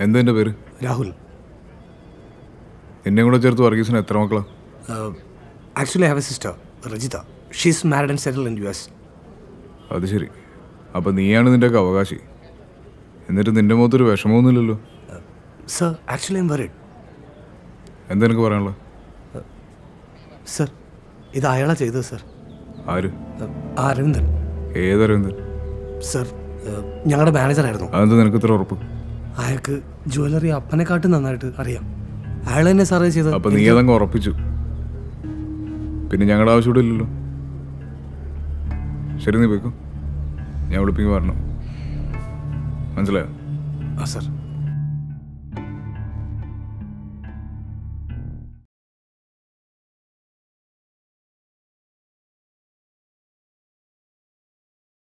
എന്താ എൻ്റെ പേര് രാഹുൽ എന്നെ കൂടെ ചേർത്ത് വർഗീസിന് എത്ര മക്കളാ actually have a sister Rejitha she's married and settle in U S അത് ശരി അപ്പം നീയാണ് നിൻ്റെയൊക്കെ അവകാശി എന്നിട്ട് നിൻ്റെ മുഖത്തൊരു വിഷമമൊന്നുമില്ലല്ലോ സർ ആക്ച്വലി ഐം വറിഡ് എന്താ എനിക്ക് പറയാനുള്ളത് സർ ഇത് അയാളാ ചെയ്തത് സർ ആര് ആ അരവിന്ദൻ ഏതരവിന്ദൻ സർ ഞങ്ങളുടെ മാനേജറായിരുന്നു അതെന്താ നിനക്ക് ഇത്ര ഉറപ്പ് അയാൾക്ക് ജ്വല്ലറി അപ്പനെക്കാട്ടും നന്നായിട്ട് അറിയാം അയാൾ തന്നെ സാറേ ചെയ്തത് അപ്പം നീ അതങ്ങ് ഉറപ്പിച്ചു പിന്നെ ഞങ്ങളുടെ ആവശ്യം ഇവിടെ ഇല്ലല്ലോ ശരി നീ പോയിക്കോ ഞാൻ വിളിപ്പിങ്ങ് പറഞ്ഞു മനസ്സിലായോ ആ സർ